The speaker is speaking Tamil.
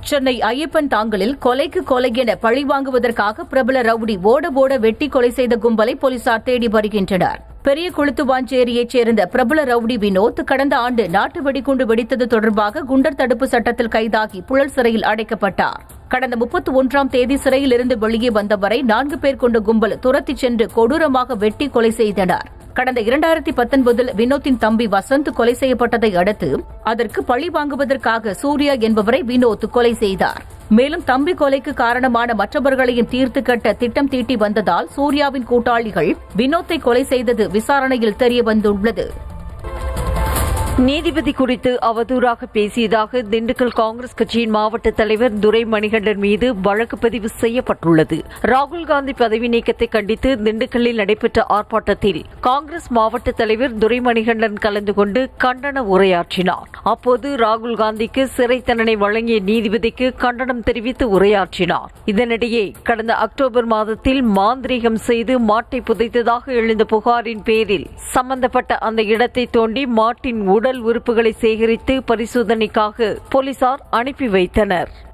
சென்னை ஐயப்பன் தாங்கலில் கொலைக்கு கொலை என பழி வாங்குவதற்காக பிரபல ரவுடி ஓட ஓட வெட்டி கொலை செய்த கும்பலை போலீசார் தேடி வருகின்றனர் பெரிய குளுத்துவாஞ்சேரியைச் சேர்ந்த பிரபல ரவுடி வினோத் கடந்த ஆண்டு நாட்டு வெடிகுண்டு வெடித்தது தொடர்பாக குண்டர் தடுப்பு சட்டத்தில் கைதாகி புழல் சிறையில் அடைக்கப்பட்டார் கடந்த முப்பத்தி ஒன்றாம் தேதி சிறையில் இருந்து வெளியே வந்தவரை நான்கு பேர் கொண்ட கும்பல் துரத்திச் சென்று கொடூரமாக வெட்டி கொலை செய்தனர் கடந்த இரண்டாயிரத்தி பத்தொன்பதில் வினோத்தின் தம்பி வசந்த் கொலை செய்யப்பட்டதை அடுத்து அதற்கு பழி வாங்குவதற்காக சூர்யா என்பவரை வினோத் கொலை செய்தார் மேலும் தம்பி கொலைக்கு காரணமான மற்றவர்களையும் தீர்த்து கட்ட திட்டம் தீட்டி வந்ததால் சூர்யாவின் கூட்டாளிகள் வினோத்தை கொலை செய்தது விசாரணையில் தெரியவந்துள்ளது நீதிபதி குறித்து அவதூறாக பேசியதாக திண்டுக்கல் காங்கிரஸ் கட்சியின் மாவட்ட தலைவர் துரை மணிகண்டன் மீது வழக்கு பதிவு செய்யப்பட்டுள்ளது ராகுல் காந்தி பதவி நீக்கத்தை கண்டித்து திண்டுக்கல்லில் நடைபெற்ற ஆர்ப்பாட்டத்தில் காங்கிரஸ் மாவட்ட தலைவர் துரை மணிகண்டன் கலந்து கொண்டு கண்டன உரையாற்றினார் அப்போது ராகுல் காந்திக்கு சிறை தண்டனை வழங்கிய நீதிபதிக்கு கண்டனம் தெரிவித்து உரையாற்றினார் இதனிடையே கடந்த அக்டோபர் மாதத்தில் மாந்திரீகம் செய்து மாட்டை புதைத்ததாக எழுந்த புகாரின் பேரில் சம்பந்தப்பட்ட அந்த இடத்தை தோண்டி மாட்டின் உடல் உறுப்புகளை சேகரித்து பரிசோதனைக்காக போலீசார் அனுப்பி வைத்தனர்